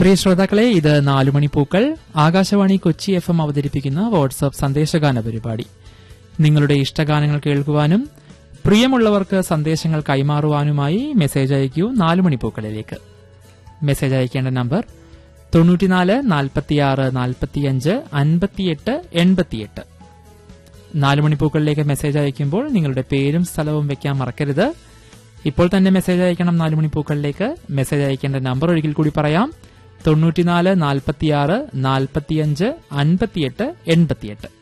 പ്രിയ ശ്രോതാക്കളെ ഇത് നാലുമണി പൂക്കൾ ആകാശവാണി കൊച്ചി എഫ് എം അവതരിപ്പിക്കുന്ന വാട്സ്ആപ്പ് സന്ദേശഗാന പരിപാടി നിങ്ങളുടെ ഇഷ്ടഗാനങ്ങൾ കേൾക്കുവാനും പ്രിയമുള്ളവർക്ക് സന്ദേശങ്ങൾ കൈമാറുവാനുമായി മെസ്സേജ് അയക്കൂ നാലുമണി പൂക്കളിലേക്ക് മെസ്സേജ് അയക്കേണ്ട നമ്പർ തൊണ്ണൂറ്റിനാല് നാൽപ്പത്തിയാറ് നാൽപ്പത്തിയഞ്ച് അൻപത്തിയെട്ട് എൺപത്തിയെട്ട് നാലുമണി പൂക്കളിലേക്ക് മെസ്സേജ് അയക്കുമ്പോൾ നിങ്ങളുടെ പേരും സ്ഥലവും വെക്കാൻ മറക്കരുത് ഇപ്പോൾ തന്നെ മെസ്സേജ് അയക്കണം നാലുമണി പൂക്കളിലേക്ക് മെസ്സേജ് അയക്കേണ്ട നമ്പർ ഒരിക്കൽ കൂടി പറയാം തൊണ്ണൂറ്റിനാല് നാൽപ്പത്തിയാറ് നാൽപ്പത്തിയഞ്ച് അൻപത്തിയെട്ട് എൺപത്തിയെട്ട്